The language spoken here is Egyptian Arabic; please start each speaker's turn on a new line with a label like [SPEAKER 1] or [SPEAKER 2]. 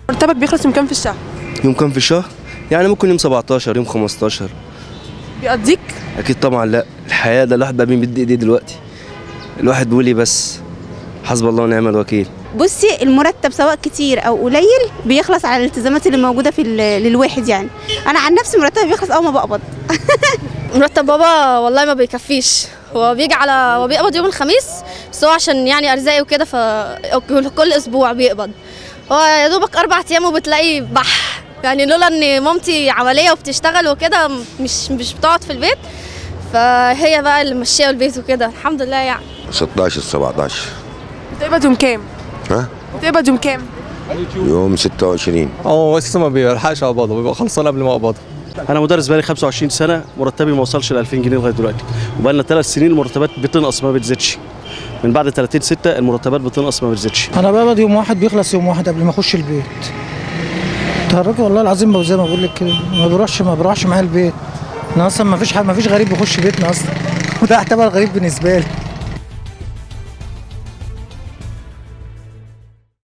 [SPEAKER 1] مرتبك بيخلص يوم كام في الشهر
[SPEAKER 2] يوم كام في الشهر يعني ممكن يوم 17 يوم 15
[SPEAKER 1] بيقضيك
[SPEAKER 2] اكيد طبعا لا الحياه ده الواحد بقى بيمد ايديه دلوقتي الواحد بيقول ايه بس حسب الله ونعم الوكيل
[SPEAKER 3] بصي المرتب سواء كتير او قليل بيخلص على الالتزامات اللي موجوده في ال- للواحد يعني انا عن نفسي مرتبي بيخلص اول ما بقبض
[SPEAKER 4] مرتب بابا والله ما بيكفيش هو بيجي على هو بيقبض يوم الخميس بس هو عشان يعني ارزاقي وكده ف كل اسبوع بيقبض هو يا دوبك اربع ايام وبتلاقي بح يعني لولا ان مامتي عمليه وبتشتغل وكده مش مش بتقعد في البيت فهي بقى اللي ماشيه البيت وكده الحمد لله يعني
[SPEAKER 5] 16 17
[SPEAKER 1] بتقبض يوم كام
[SPEAKER 5] ها
[SPEAKER 1] بتقبض يوم كام
[SPEAKER 5] يوم 26
[SPEAKER 6] هو اساسا ما بيلحقش اقبضه بيبقى خلصان قبل ما اقبضه
[SPEAKER 7] انا مدرس بقالي 25 سنه مرتبي ما وصلش ل 2000 جنيه لغايه دلوقتي وبقى لنا ثلاث سنين المرتبات بتنقص ما بتزيدش من بعد 30 6 المرتبات بتنقص ما بتزيدش
[SPEAKER 8] انا بقبض يوم واحد بيخلص يوم واحد قبل ما اخش البيت تهرجي والله العظيم زي ما بقول لك كده ما بروحش ما بروحش معايا البيت انا اصلا ما فيش حد ما فيش غريب بيخش بيتنا اصلا وده اعتبر غريب بالنسبه لي